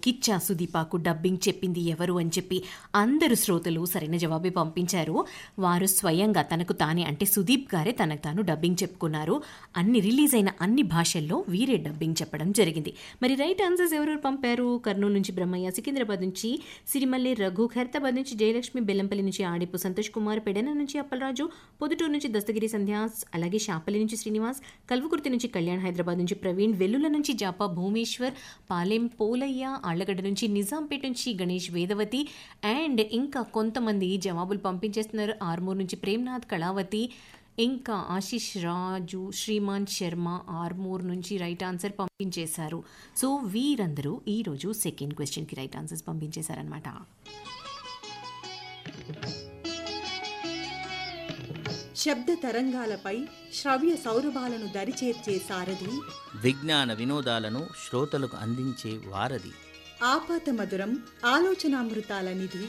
Kichcha సుదీపాకు dubbing చెప్పింది ఎవరు అని చెప్పి అందరు శ్రోతలు సరైన జవాబే పంపించారు వారు స్వయంగా తనకు తానే అంటే సుదీప్ గారే తనకు తాను డబ్బింగ్ చెప్పుకున్నారు అన్ని రిలీజ్ అయిన అన్ని భాషల్లో వీరే డబ్బింగ్ చెప్పడం జరిగింది మరి రైట్ ఆన్సర్స్ ఎవరు పంపారు కర్నూలు నుంచి బ్రహ్మయ్య సికింద్రాబాద్ నుంచి సిరిమల్లి రఘు ఖైరతాబాద్ నుంచి జయలక్ష్మి బెల్లంపల్లి నుంచి ఆడిపు సంతోష్ కుమార్ పెడన నుంచి అప్పలరాజు పొదుటూరు నుంచి దస్తగిరి సంధ్యాస్ అలాగే షాపల్లి నుంచి శ్రీనివాస్ కల్వకుర్తి నుంచి కళ్యాణ్ హైదరాబాద్ నుంచి ప్రవీణ్ వెల్లుల నుంచి జాపా భూమేశ్వర్ పాలెం పోలయ్య ఆళ్లగడ్డ నుంచి నిజాంపేట నుంచి గణేష్ వేదవతి అండ్ ఇంకా కొంతమంది జవాబులు పంపించేస్తున్నారు ఆర్మూర్ నుంచి ప్రేమ్నాథ్ కళావతి ఇంకా ఆశిష్ రాజు శ్రీమాన్ శర్మ ఆర్మూర్ నుంచి రైట్ ఆన్సర్ పంపించేశారు సో వీరందరూ ఈరోజు సెకండ్ క్వశ్చన్కి రైట్ ఆన్సర్స్ పంపించేశారనమాట శబ్ద తరంగాలపై శ్రవ్య సౌరభాలను దరిచేర్చే సారథి విజ్ఞాన వినోదాలను శ్రోతలకు అందించే వారధి ఆపాత మధురం ఆలోచనామృతాల నిధి